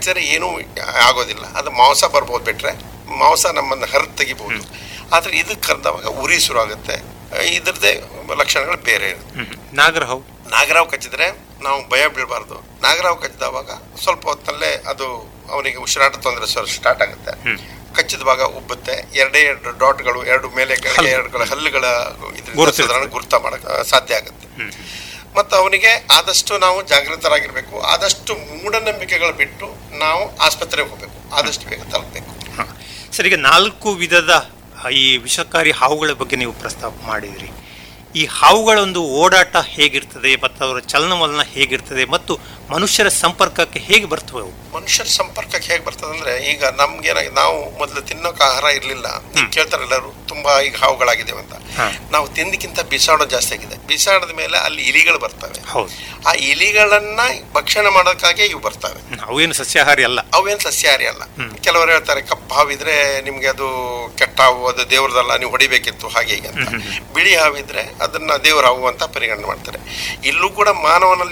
ಕಚ್ಚಿದ್ರೆ ಏನೂ ಆಗೋದಿಲ್ಲ ಅದು ಮಾಂಸ ಬರ್ಬೋದು ಬಿಟ್ರೆ ಮಾಂಸ ನಮ್ಮನ್ನು ಹರಿದು ತೆಗಿಬಹುದು ಆದರೆ ಇದಕ್ಕೆ ಕರೆದವಾಗ ಉರಿ ಶುರು ಆಗುತ್ತೆ ಇದ್ರದ್ದೇ ಲಕ್ಷಣಗಳು ಬೇರೆ ಇರುತ್ತೆ ಹ್ಮ್. ನಾಗರಹಾವು ನಾಗರಾವ್ ಕಚ್ಚಿದ್ರೆ ನಾವು ಭಯ ಬೀಳಬಾರ್ದು ನಾಗರಾವ್ ಕಚ್ಚಿದವಾಗ ಸ್ವಲ್ಪ ಹೊತ್ತಲ್ಲೇ ಅದು ಅವನಿಗೆ ಉಸಿರಾಟ ತೊಂದರೆ ಸ್ಟಾರ್ಟ್ ಆಗುತ್ತೆ ಕಚ್ಚಿದ ಭಾಗ ಉಬ್ಬುತ್ತೆ ಎರಡೇ ಎರಡು ಡಾಟ್ಗಳು ಎರಡು ಮೇಲೆ ಕೆಳಗೆ ಎರಡು ಹಲ್ಲುಗಳ ಗುರುತಿರ್ತದೆ. ಇದರಿಂದ ಗುರುತ ಮಾಡಕ್ ಆ, ಸಾಧ್ಯ ಆಗುತ್ತೆ ಮತ್ತು ಅವನಿಗೆ ಆದಷ್ಟು ನಾವು ಜಾಗೃತರಾಗಿರ್ಬೇಕು ಆದಷ್ಟು ಮೂಢನಂಬಿಕೆಗಳು ಬಿಟ್ಟು ನಾವು ಆಸ್ಪತ್ರೆಗೆ ಹೋಗ್ಬೇಕು ಆದಷ್ಟು ಬೇಗ ತಲುಪಬೇಕು ಹ. ಸರ್ ಈಗ ನಾಲ್ಕು ವಿಧದ ಆ, ಈ ವಿಷಕಾರಿ ಹಾವುಗಳ ಬಗ್ಗೆ ನೀವು ಪ್ರಸ್ತಾಪ ಮಾಡಿದ್ರಿ ಈ ಹಾವುಗಳ ಒಂದು ಓಡಾಟ ಹೇಗಿರ್ತದೆ ಮತ್ತು ಅವರ ಚಲನವಲನ ಹೇಗಿರ್ತದೆ ಮತ್ತು ಮನುಷ್ಯರ ಸಂಪರ್ಕಕ್ಕೆ ಹೇಗೆ ಬರ್ತವೆ ಅವು ಮನುಷ್ಯರ ಸಂಪರ್ಕಕ್ಕೆ ಹೇಗೆ ಬರ್ತದೆ ಅಂದ್ರೆ ಈಗ ನಮ್ಗೆ ನಾವು ಮೊದಲು ತಿನ್ನೋಕೆ ಆಹಾರ ಇರಲಿಲ್ಲ ಈಗ ಕೇಳ್ತಾರೆ ಎಲ್ಲರೂ ತುಂಬಾ ಈಗ ಹಾವುಗಳಾಗಿದ್ದೇವೆ ಅಂತ ಹಾ. ನಾವು ತಿಂದಕ್ಕಿಂತ ಬಿಸಾಡೋ ಜಾಸ್ತಿ ಆಗಿದೆ ಬಿಸಾಡದ ಮೇಲೆ ಅಲ್ಲಿ ಇಲಿಗಳು ಬರ್ತವೆ ಹೌದು ಆ ಇಲಿಗಳನ್ನ ಭಕ್ಷಣೆ ಮಾಡೋಕ್ಕಾಗಿ ಇವು ಬರ್ತವೆ ಹ್ಮ್. ಅವೇನು ಸಸ್ಯಾಹಾರಿ ಅಲ್ಲ ಅವೇನು ಸಸ್ಯಾಹಾರಿ ಅಲ್ಲ ಕೆಲವರು ಹೇಳ್ತಾರೆ ಕಪ್ಪು ಹಾವಿದ್ರೆ ನಿಮ್ಗೆ ಅದು ಕೆಟ್ಟ ಹಾವು ಅದು ದೇವ್ರದಲ್ಲ ನೀವು ಹೊಡಿಬೇಕಿತ್ತು ಹಾಗೆ ಹೀಗೆ ಅಂತ ಬಿಳಿ ಹಾವಿದ್ರೆ ಅದನ್ನ ದೇವ್ರ ಹಾವು ಅಂತ ಪರಿಗಣನೆ ಮಾಡ್ತಾರೆ ಇಲ್ಲೂ ಕೂಡ ಮಾನವನಲ್ಲಿ